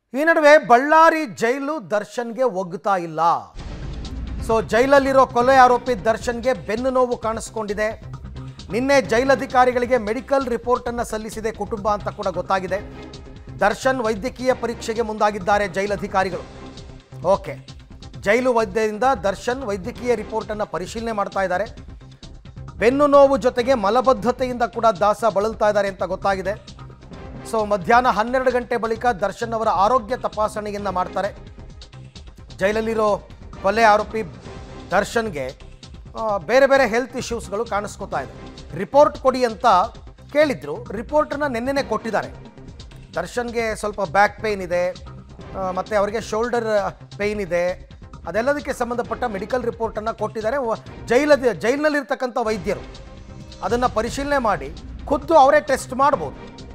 ಈ ನಡುವೆ ಬಳ್ಳಾರಿ ಜೈಲು ದರ್ಶನ್ಗೆ ಒಗ್ತಾ ಇಲ್ಲ ಸೊ ಜೈಲಲ್ಲಿರೋ ಕೊಲೆ ಆರೋಪಿ ದರ್ಶನ್ಗೆ ಬೆನ್ನು ನೋವು ಕಾಣಿಸ್ಕೊಂಡಿದೆ ನಿನ್ನೆ ಜೈಲಧಿಕಾರಿಗಳಿಗೆ ಮೆಡಿಕಲ್ ರಿಪೋರ್ಟನ್ನು ಸಲ್ಲಿಸಿದೆ ಕುಟುಂಬ ಅಂತ ಕೂಡ ಗೊತ್ತಾಗಿದೆ ದರ್ಶನ್ ವೈದ್ಯಕೀಯ ಪರೀಕ್ಷೆಗೆ ಮುಂದಾಗಿದ್ದಾರೆ ಜೈಲಧಿಕಾರಿಗಳು ಓಕೆ ಜೈಲು ವೈದ್ಯರಿಂದ ದರ್ಶನ್ ವೈದ್ಯಕೀಯ ರಿಪೋರ್ಟನ್ನು ಪರಿಶೀಲನೆ ಮಾಡ್ತಾ ಇದ್ದಾರೆ ಬೆನ್ನು ನೋವು ಜೊತೆಗೆ ಮಲಬದ್ಧತೆಯಿಂದ ಕೂಡ ದಾಸ ಬಳಲ್ತಾ ಇದ್ದಾರೆ ಅಂತ ಗೊತ್ತಾಗಿದೆ ಸೊ ಮಧ್ಯಾಹ್ನ ಹನ್ನೆರಡು ಗಂಟೆ ಬಳಿಕ ದರ್ಶನ್ ಅವರ ಆರೋಗ್ಯ ತಪಾಸಣೆಯನ್ನು ಮಾಡ್ತಾರೆ ಜೈಲಲ್ಲಿರೋ ಕೊಲೆ ಆರೋಪಿ ದರ್ಶನ್ಗೆ ಆ, ಬೇರೆ ಬೇರೆ ಹೆಲ್ತ್ ಇಶ್ಯೂಸ್ಗಳು ಕಾಣಿಸ್ಕೊತಾ ಇದೆ ರಿಪೋರ್ಟ್ ಕೊಡಿ ಅಂತ ಕೇಳಿದ್ರು ರಿಪೋರ್ಟನ್ನು ನಿನ್ನೆನೆ ಕೊಟ್ಟಿದ್ದಾರೆ ದರ್ಶನ್ಗೆ ಸ್ವಲ್ಪ ಬ್ಯಾಕ್ ಪೇಯ್ನ್ ಇದೆ ಆ, ಮತ್ತೆ ಅವರಿಗೆ ಶೋಲ್ಡರ್ ಪೇಯ್ನ್ ಇದೆ ಅದೆಲ್ಲದಕ್ಕೆ ಸಂಬಂಧಪಟ್ಟ ಮೆಡಿಕಲ್ ರಿಪೋರ್ಟನ್ನು ಕೊಟ್ಟಿದ್ದಾರೆ ವ- ಜೈಲದ ಜೈಲಿನಲ್ಲಿರ್ತಕ್ಕಂಥ ವೈದ್ಯರು ಅದನ್ನು ಪರಿಶೀಲನೆ ಮಾಡಿ ಖುದ್ದು ಅವರೇ ಟೆಸ್ಟ್ ಮಾಡ್ಬೋದು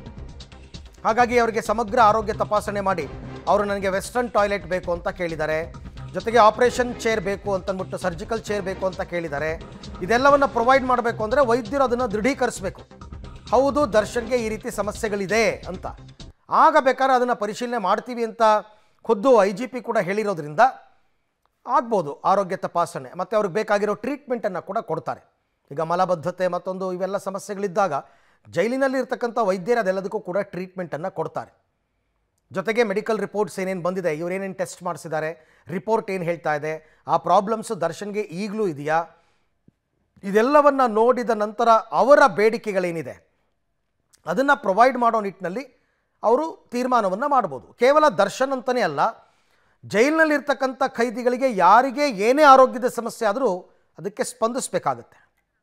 ಹಾಗಾಗಿ ಅವರಿಗೆ ಸಮಗ್ರ ಆರೋಗ್ಯ ತಪಾಸಣೆ ಮಾಡಿ ಅವರು ನನಗೆ ವೆಸ್ಟರ್ನ್ ಟಾಯ್ಲೆಟ್ ಬೇಕು ಅಂತ ಕೇಳಿದ್ದಾರೆ ಜೊತೆಗೆ ಆಪರೇಷನ್ ಚೇರ್ ಬೇಕು ಅಂತಂದ್ಬಿಟ್ಟು ಸರ್ಜಿಕಲ್ ಚೇರ್ ಬೇಕು ಅಂತ ಕೇಳಿದ್ದಾರೆ ಇದೆಲ್ಲವನ್ನು ಪ್ರೊವೈಡ್ ಮಾಡಬೇಕು ಅಂದರೆ ವೈದ್ಯರು ಅದನ್ನು ದೃಢೀಕರಿಸಬೇಕು ಹೌದು ದರ್ಶನ್ಗೆ ಈ ರೀತಿ ಸಮಸ್ಯೆಗಳಿದೆ ಅಂತ ಆಗ ಬೇಕಾದ್ರೆ ಅದನ್ನು ಪರಿಶೀಲನೆ ಮಾಡ್ತೀವಿ ಅಂತ ಖುದ್ದು ಐ ಜಿ ಪಿ ಕೂಡ ಹೇಳಿರೋದ್ರಿಂದ ಆಗ್ಬೋದು ಆರೋಗ್ಯ ತಪಾಸಣೆ ಮತ್ತು ಅವ್ರಿಗೆ ಬೇಕಾಗಿರೋ ಟ್ರೀಟ್ಮೆಂಟನ್ನು ಕೂಡ ಕೊಡ್ತಾರೆ ಈಗ ಮಲಬದ್ಧತೆ ಮತ್ತೊಂದು ಇವೆಲ್ಲ ಸಮಸ್ಯೆಗಳಿದ್ದಾಗ ಜೈಲಿನಲ್ಲಿ ಇರ್ತಕ್ಕಂಥ ವೈದ್ಯರು ಅದೆಲ್ಲದಕ್ಕೂ ಕೂಡ ಟ್ರೀಟ್ಮೆಂಟನ್ನು ಕೊಡ್ತಾರೆ ಜೊತೆಗೆ ಮೆಡಿಕಲ್ ರಿಪೋರ್ಟ್ಸ್ ಏನೇನು ಬಂದಿದೆ ಇವರೇನೇನು ಟೆಸ್ಟ್ ಮಾಡಿಸಿದ್ದಾರೆ ರಿಪೋರ್ಟ್ ಏನು ಹೇಳ್ತಾ ಇದೆ ಆ ಪ್ರಾಬ್ಲಮ್ಸು ದರ್ಶನ್ಗೆ ಈಗಲೂ ಇದೆಯಾ ಇದೆಲ್ಲವನ್ನು ನೋಡಿದ ನಂತರ ಅವರ ಬೇಡಿಕೆಗಳೇನಿದೆ ಅದನ್ನು ಪ್ರೊವೈಡ್ ಮಾಡೋ ನಿಟ್ಟಿನಲ್ಲಿ ಅವರು ತೀರ್ಮಾನವನ್ನು ಮಾಡ್ಬೋದು ಕೇವಲ ದರ್ಶನ್ ಅಂತಲೇ ಅಲ್ಲ ಜೈಲಿನಲ್ಲಿರ್ತಕ್ಕಂಥ ಖೈದಿಗಳಿಗೆ ಯಾರಿಗೆ ಏನೇ ಆರೋಗ್ಯದ ಸಮಸ್ಯೆ ಆದರೂ ಅದಕ್ಕೆ ಸ್ಪಂದಿಸಬೇಕಾಗತ್ತೆ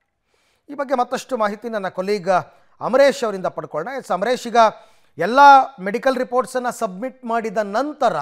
ಈ ಬಗ್ಗೆ ಮತ್ತಷ್ಟು ಮಾಹಿತಿ ನನ್ನ ಕೊಲೀಗ್ ಅಮರೇಶ್ ಅವರಿಂದ ಪಡ್ಕೊಳ್ಳೋಣ ಎಸ್ ಅಮರೇಶ್ ಈಗ ಎಲ್ಲ ಮೆಡಿಕಲ್ ರಿಪೋರ್ಟ್ಸನ್ನು ಸಬ್ಮಿಟ್ ಮಾಡಿದ ನಂತರ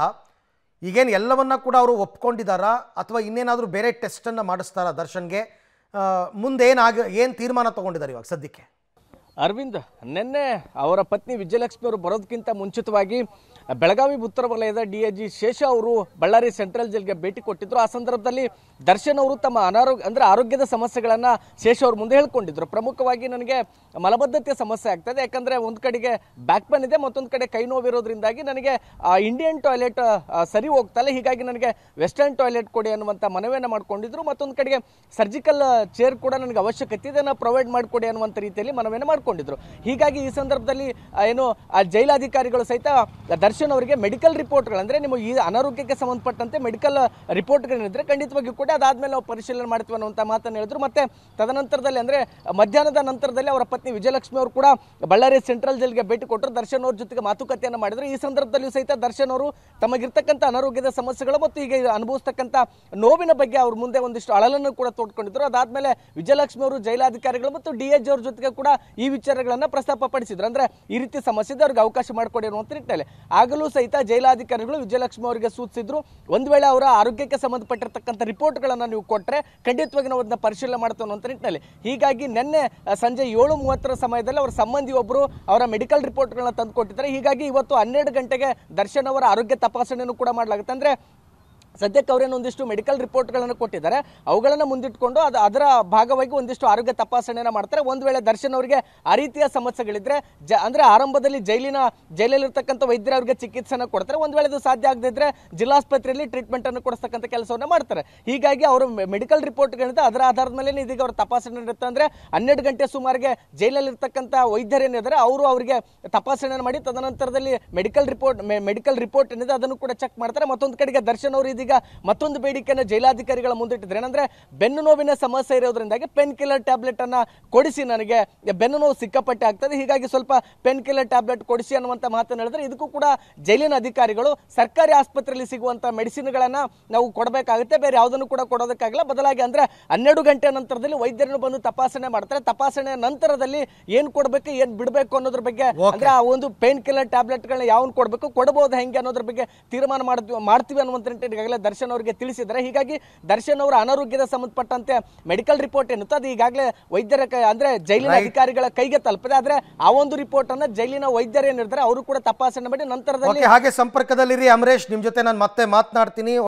ಈಗೇನು ಎಲ್ಲವನ್ನ ಕೂಡ ಅವರು ಒಪ್ಕೊಂಡಿದ್ದಾರಾ ಅಥವಾ ಇನ್ನೇನಾದರೂ ಬೇರೆ ಟೆಸ್ಟನ್ನು ಮಾಡಿಸ್ತಾರಾ ದರ್ಶನ್ಗೆ ಆ, ಮುಂದೆ ಏನಾಗ ಏನು ತೀರ್ಮಾನ ತೊಗೊಂಡಿದ್ದಾರೆ ಇವಾಗ ಸದ್ಯಕ್ಕೆ ಅರವಿಂದ್ ನಿನ್ನೆ ಅವರ ಪತ್ನಿ ವಿಜಯಲಕ್ಷ್ಮಿ ಅವರು ಬರೋದಕ್ಕಿಂತ ಮುಂಚಿತವಾಗಿ ಬೆಳಗಾವಿ ಉತ್ತರ ವಲಯದ ಡಿ ಐ ಜಿ ಶೇಷ ಅವರು ಬಳ್ಳಾರಿ ಸೆಂಟ್ರಲ್ ಜೈಲ್ಗೆ ಭೇಟಿ ಕೊಟ್ಟಿದ್ರು ಆ ಸಂದರ್ಭದಲ್ಲಿ ದರ್ಶನ್ ಅವರು ತಮ್ಮ ಅನಾರೋಗ್ಯ ಅಂದ್ರೆ ಆರೋಗ್ಯದ ಸಮಸ್ಯೆಗಳನ್ನ ಶೇಷ ಅವರು ಮುಂದೆ ಹೇಳ್ಕೊಂಡಿದ್ರು ಪ್ರಮುಖವಾಗಿ ನನಗೆ ಮಲಬದ್ಧತೆ ಸಮಸ್ಯೆ ಆಗ್ತದೆ ಯಾಕಂದ್ರೆ ಒಂದ್ ಕಡೆಗೆ ಬ್ಯಾಕ್ ಪೇನ್ ಇದೆ ಮತ್ತೊಂದು ಕಡೆ ಕೈ ನೋವಿರೋದ್ರಿಂದಾಗಿ ನನಗೆ ಇಂಡಿಯನ್ ಟಾಯ್ಲೆಟ್ ಸರಿ ಹೋಗ್ತಲ್ಲ ಹೀಗಾಗಿ ನನಗೆ ವೆಸ್ಟರ್ನ್ ಟಾಯ್ಲೆಟ್ ಕೊಡಿ ಅನ್ನುವಂಥ ಮನವಿಯನ್ನು ಮಾಡ್ಕೊಂಡಿದ್ರು ಮತ್ತೊಂದು ಕಡೆಗೆ ಸರ್ಜಿಕಲ್ ಚೇರ್ ಕೂಡ ನನಗೆ ಅವಶ್ಯಕತೆ ಇದೆ ಅದನ್ನು ಪ್ರೊವೈಡ್ ಮಾಡಿಕೊಡಿ ಅನ್ನುವಂಥ ರೀತಿಯಲ್ಲಿ ಮನವಿಯನ್ನು ಮಾಡ್ಕೊಂಡಿದ್ರು ಹೀಗಾಗಿ ಈ ಸಂದರ್ಭದಲ್ಲಿ ಆ, ಏನು ಆ ಜೈಲಾಧಿಕಾರಿಗಳು ಸಹಿತ ದರ್ಶನ್ ಅವರಿಗೆ ಮೆಡಿಕಲ್ ರಿಪೋರ್ಟ್ಗಳು ಅಂದ್ರೆ ನಿಮ್ಮ ಈ ಅನಾರೋಗ್ಯಕ್ಕೆ ಸಂಬಂಧಪಟ್ಟಂತೆ ಮೆಡಿಕಲ್ ರಿಪೋರ್ಟ್ಗಳಿದ್ರೆ ಖಂಡಿತವಾಗಿಯೂ ಕೂಡ ಅದಾದ್ಮೇಲೆ ನಾವು ಪರಿಶೀಲನೆ ಮಾಡ್ತೀವಿ ಅನ್ನುವಂಥ ಮಾತನ್ನು ಹೇಳಿದ್ರು ಮತ್ತೆ ತದನಂತರದಲ್ಲಿ ಅಂದ್ರೆ ಮಧ್ಯಾಹ್ನದ ನಂತರದಲ್ಲಿ ಅವರ ಪತ್ನಿ ವಿಜಯಲಕ್ಷ್ಮಿ ಅವರು ಕೂಡ ಬಳ್ಳಾರಿ ಸೆಂಟ್ರಲ್ ಜೈಲ್ಗೆ ಭೇಟಿ ಕೊಟ್ಟರು ದರ್ಶನ್ ಅವ್ರ ಜೊತೆಗೆ ಮಾತುಕತೆಯನ್ನು ಮಾಡಿದ್ರು ಈ ಸಂದರ್ಭದಲ್ಲಿಯೂ ಸಹಿತ ದರ್ಶನ್ ಅವರು ತಮಗಿರ್ತಕ್ಕಂಥ ಅನಾರೋಗ್ಯದ ಸಮಸ್ಯೆಗಳು ಮತ್ತು ಈಗ ಅನುಭವಿಸ್ತಕ್ಕಂಥ ನೋವಿನ ಬಗ್ಗೆ ಅವ್ರ ಮುಂದೆ ಒಂದಿಷ್ಟು ಅಳಲನ್ನು ಕೂಡ ತೋಡ್ಕೊಂಡಿದ್ರು ಅದಾದ್ಮೇಲೆ ವಿಜಯಲಕ್ಷ್ಮಿ ಅವರು ಜೈಲಾಧಿಕಾರಿಗಳು ಮತ್ತು ಡಿ ಎಚ್ ಅವ್ರ ಜೊತೆಗೆ ಕೂಡ ಈ ವಿಚಾರಗಳನ್ನ ಪ್ರಸ್ತಾಪ ಪಡಿಸಿದ್ರು ಅಂದ್ರೆ ಈ ರೀತಿ ಸಮಸ್ಯೆ ಇದೆ ಅವ್ರಿಗೆ ಅವಕಾಶ ಮಾಡಿಕೊಡಿ ಅನ್ನುವಂಥ ನಿಟ್ಟಿನಲ್ಲಿ ಆಗಲೂ ಸಹಿತ ಜೈಲಾಧಿಕಾರಿಗಳು ವಿಜಯಲಕ್ಷ್ಮಿ ಅವರಿಗೆ ಸೂಚಿಸಿದ್ರು ಒಂದ್ ವೇಳೆ ಅವರ ಆರೋಗ್ಯಕ್ಕೆ ಸಂಬಂಧಪಟ್ಟಿರ್ತಕ್ಕಂಥ ರಿಪೋರ್ಟ್ಗಳನ್ನ ನೀವು ಕೊಟ್ರೆ ಖಂಡಿತವಾಗಿ ನಾವು ಅದನ್ನ ಪರಿಶೀಲನೆ ಮಾಡ್ತೇವೆ ಅನ್ನುವಂಥ ನಿಟ್ಟಿನಲ್ಲಿ ಹೀಗಾಗಿ ನಿನ್ನೆ ಆ, ಸಂಜೆ ಏಳು ಮೂವತ್ತರ ಸಮಯದಲ್ಲಿ ಅವರ ಸಂಬಂಧಿ ಒಬ್ಬರು ಅವರ ಮೆಡಿಕಲ್ ರಿಪೋರ್ಟ್ಗಳನ್ನ ತಂದು ಕೊಟ್ಟಿದ್ದಾರೆ ಹೀಗಾಗಿ ಇವತ್ತು ಹನ್ನೆರಡು ಗಂಟೆಗೆ ದರ್ಶನ್ ಅವರ ಆರೋಗ್ಯ ತಪಾಸಣೆಯನ್ನು ಕೂಡ ಮಾಡಲಾಗುತ್ತೆ ಅಂದ್ರೆ ಸದ್ಯಕ್ಕೆ ಅವರೇನು ಒಂದಿಷ್ಟು ಮೆಡಿಕಲ್ ರಿಪೋರ್ಟ್ಗಳನ್ನು ಕೊಟ್ಟಿದ್ದಾರೆ ಅವುಗಳನ್ನು ಮುಂದಿಟ್ಕೊಂಡು ಅದು ಅದರ ಭಾಗವಾಗಿ ಒಂದಿಷ್ಟು ಆರೋಗ್ಯ ತಪಾಸಣೆಯನ್ನು ಮಾಡ್ತಾರೆ ಒಂದು ವೇಳೆ ದರ್ಶನ್ ಅವರಿಗೆ ಆ ರೀತಿಯ ಸಮಸ್ಯೆಗಳಿದ್ರೆ ಜ ಅಂದ್ರೆ ಆರಂಭದಲ್ಲಿ ಜೈಲಿನ ಜೈಲಲ್ಲಿರ್ತಕ್ಕಂಥ ವೈದ್ಯರು ಅವರಿಗೆ ಚಿಕಿತ್ಸೆನ ಕೊಡ್ತಾರೆ ಒಂದು ವೇಳೆ ಅದು ಸಾಧ್ಯ ಆಗದೇ ಇದ್ರೆ ಜಿಲ್ಲಾಸ್ಪತ್ರೆಯಲ್ಲಿ ಟ್ರೀಟ್ಮೆಂಟ್ ಅನ್ನು ಕೊಡಿಸ್ತಕ್ಕಂಥ ಕೆಲಸವನ್ನು ಮಾಡ್ತಾರೆ ಹೀಗಾಗಿ ಅವರು ಮೆಡಿಕಲ್ ರಿಪೋರ್ಟ್ಗಳಿಂದ ಅದರ ಆಧಾರದ ಮೇಲೆ ಇದೀಗ ಅವರ ತಪಾಸಣೆ ಇರುತ್ತೆ ಅಂದ್ರೆ ಹನ್ನೆರಡು ಗಂಟೆ ಸುಮಾರಿಗೆ ಜೈಲಲ್ಲಿರ್ತಕ್ಕಂಥ ವೈದ್ಯರೇನಿದ್ದಾರೆ ಅವರು ಅವರಿಗೆ ತಪಾಸಣೆ ಮಾಡಿ ತದನಂತರದಲ್ಲಿ ಮೆಡಿಕಲ್ ರಿಪೋರ್ಟ್ ಮೆಡಿಕಲ್ ರಿಪೋರ್ಟ್ ಏನಿದೆ ಅದನ್ನು ಕೂಡ ಚೆಕ್ ಮಾಡ್ತಾರೆ ಮತ್ತೊಂದು ಕಡೆಗೆ ದರ್ಶನ್ ಅವರು ಇದೀಗ ಮತ್ತೊಂದು ಬೇಡಿಕೆಯನ್ನು ಜೈಲಾಧಿಕಾರಿಗಳ ಮುಂದಿಟ್ಟಿದ್ದಾರೆ ಏನಂದ್ರೆ ಬೆನ್ನು ನೋವಿನ ಸಮಸ್ಯೆ ಇರೋದ್ರಿಂದಾಗಿ ಪೆನ್ ಕಿಲ್ಲರ್ ಟ್ಯಾಬ್ಲೆಟ್ ಅನ್ನ ಕೊಡಿಸಿ ನನಗೆ ಬೆನ್ನು ನೋವು ಸಿಕ್ಕಾಪಟ್ಟೆ ಆಗ್ತದೆ ಹೀಗಾಗಿ ಸ್ವಲ್ಪ ಪೆನ್ ಕಿಲ್ಲರ್ ಟ್ಯಾಬ್ಲೆಟ್ ಕೊಡಿಸಿ ಅನ್ನುವಂತ ಮಾತನ್ನು ಹೇಳಿದ್ರೆ ಇದಕ್ಕೂ ಕೂಡ ಜೈಲಿನ ಅಧಿಕಾರಿಗಳು ಸರ್ಕಾರಿ ಆಸ್ಪತ್ರೆಯಲ್ಲಿ ಸಿಗುವಂತ ಮೆಡಿಸಿನ್ಗಳನ್ನ ನಾವು ಕೊಡಬೇಕಾಗುತ್ತೆ ಬೇರೆ ಯಾವುದನ್ನು ಕೂಡ ಕೊಡೋದಕ್ಕಾಗಲ್ಲ ಬದಲಾಗಿ ಅಂದ್ರೆ ಹನ್ನೆರಡು ಗಂಟೆ ನಂತರದಲ್ಲಿ ವೈದ್ಯರನ್ನು ಬಂದು ತಪಾಸಣೆ ಮಾಡ್ತಾರೆ ತಪಾಸಣೆ ನಂತರದಲ್ಲಿ ಏನ್ ಕೊಡಬೇಕು ಏನ್ ಬಿಡಬೇಕು ಅನ್ನೋದ್ರ ಬಗ್ಗೆ ಅಂದ್ರೆ ಆ ಒಂದು ಪೇನ್ ಕಿಲ್ಲರ್ ಟ್ಯಾಬ್ಲೆಟ್ಗಳನ್ನ ಯಾವನ್ ಕೊಡಬೇಕು ಕೊಡಬಹುದು ಹೆಂಗೆ ಅನ್ನೋದ್ರ ಬಗ್ಗೆ ತೀರ್ಮಾನ ಮಾಡ್ತೀವಿ ಮಾಡ್ತೀವಿ ಅನ್ನುವಂತ ನಿಟ್ಟಿನಲ್ಲಿ ಈಗಾಗಲೇ ದರ್ಶನ್ ಅವರಿಗೆ ತಿಳಿಸಿದ್ದಾರೆ ಹೀಗಾಗಿ ದರ್ಶನ್ ಅವರ ಅನಾರೋಗ್ಯದ ಸಂಬಂಧಪಟ್ಟಂತೆ ಮೆಡಿಕಲ್ ರಿಪೋರ್ಟ್ ಏನುತ್ತೋ ಅದು ಈಗಾಗಲೇ ವೈದ್ಯರ ಕೈ ಅಂದ್ರೆ ಜೈಲಿನ ಅಧಿಕಾರಿಗಳ ಕೈಗೆ ತಲುಪಿದೆ ಆದ್ರೆ ಆ ಒಂದು ರಿಪೋರ್ಟ್ ಅನ್ನ ಜೈಲಿನ ವೈದ್ಯರು ಏನಿರ್ತಾರೆ ಅವರು ಕೂಡ ತಪಾಸಣೆ ಮಾಡಿ ನಂತರದಲ್ಲಿ ಓಕೆ ಹಾಗೆ ಸಂಪರ್ಕದಲ್ಲಿರಿ ಅಮರೇಶ್ ನಿಮ್ಮ ಜೊತೆ ನಾನು ಮತ್ತೆ ಮಾತನಾಡ್ತೀನಿ